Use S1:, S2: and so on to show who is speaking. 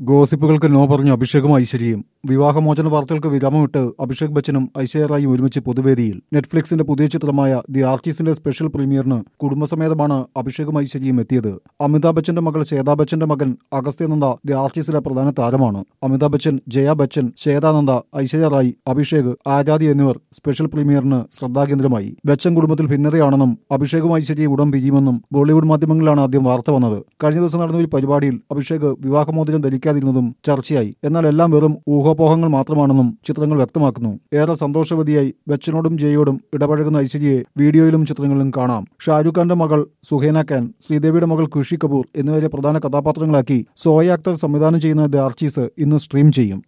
S1: ഗോസിപ്പുകൾക്ക് no പറഞ്ഞ അഭിഷേകും ഐശ്വര്യയും വിവാഹമോചന വാർത്തകൾക്ക് വിരാമമിട്ട് അഭിഷേക് ബച്ചനും ഐശ്വര്യ റായും ഒരുമിച്ച് പൊതുവേദിയിൽ നെറ്റ്ഫ്ലിക്സിന്റെ പുതിയ ചിത്രമായ ദി ആർട്ടിസ്റ്റിന്റെ സ്പെഷ്യൽ പ്രീമിയറിന് കുടുംബസമേതമാണ് അഭിഷേകും ഐശ്വര്യയും എത്തിയത് അമിതാഭ് ബച്ചന്റെ മകൾ ശ്വേതാ ബച്ചന്റെ മകൻ അഗസ്ത്യനന്ദ ദി ആർട്ടിസ്റ്റിലെ പ്രധാന താരമാണ് അമിതാഭ് ബച്ചൻ ജയ ബച്ചൻ ശ്വേതാനന്ദ ഐശ്വര്യ റായ് അഭിഷേക് ആരാധി എന്നിവർ സ്പെഷ്യൽ പ്രീമിയറിന് ശ്രദ്ധാകേന്ദ്രമായി ബച്ചൻ കുടുംബത്തിൽ ഭിന്നതയാണെന്നും അഭിഷേകും ഐശ്വര്യയും ഉടൻ പിരിയുമെന്നും ബോളിവുഡ് മാധ്യമങ്ങളിലാണ് ആദ്യം വാർത്ത വന്നത് കഴിഞ്ഞ ദിവസം നടന്ന ഒരു പരിപാടിയിൽ അഭിഷേക് വിവാഹമോചനം ധരിക്കാതിരുന്നതും ചർച്ചയായി എന്നാൽ എല്ലാം വെറും ഊഹാപോഹങ്ങൾ മാത്രമാണെന്നും ചിത്രങ്ങൾ വ്യക്തമാക്കുന്നു ഏറെ സന്തോഷവതിയായി ബച്ചനോടും ജയോടും ഇടപഴകുന്ന ഐശ്വര്യയെ വീഡിയോയിലും ചിത്രങ്ങളിലും കാണാം ഷാരൂഖ് ഖാന്റെ മകൾ സുഹേന ഖാൻ ശ്രീദേവിയുടെ മകൾ ഖുഷി കപൂർ എന്നിവരെ പ്രധാന കഥാപാത്രങ്ങളാക്കി സോയ അക്തർ സംവിധാനം ചെയ്യുന്ന ദ ആർച്ചീസ് ഇന്ന് സ്ട്രീം ചെയ്യും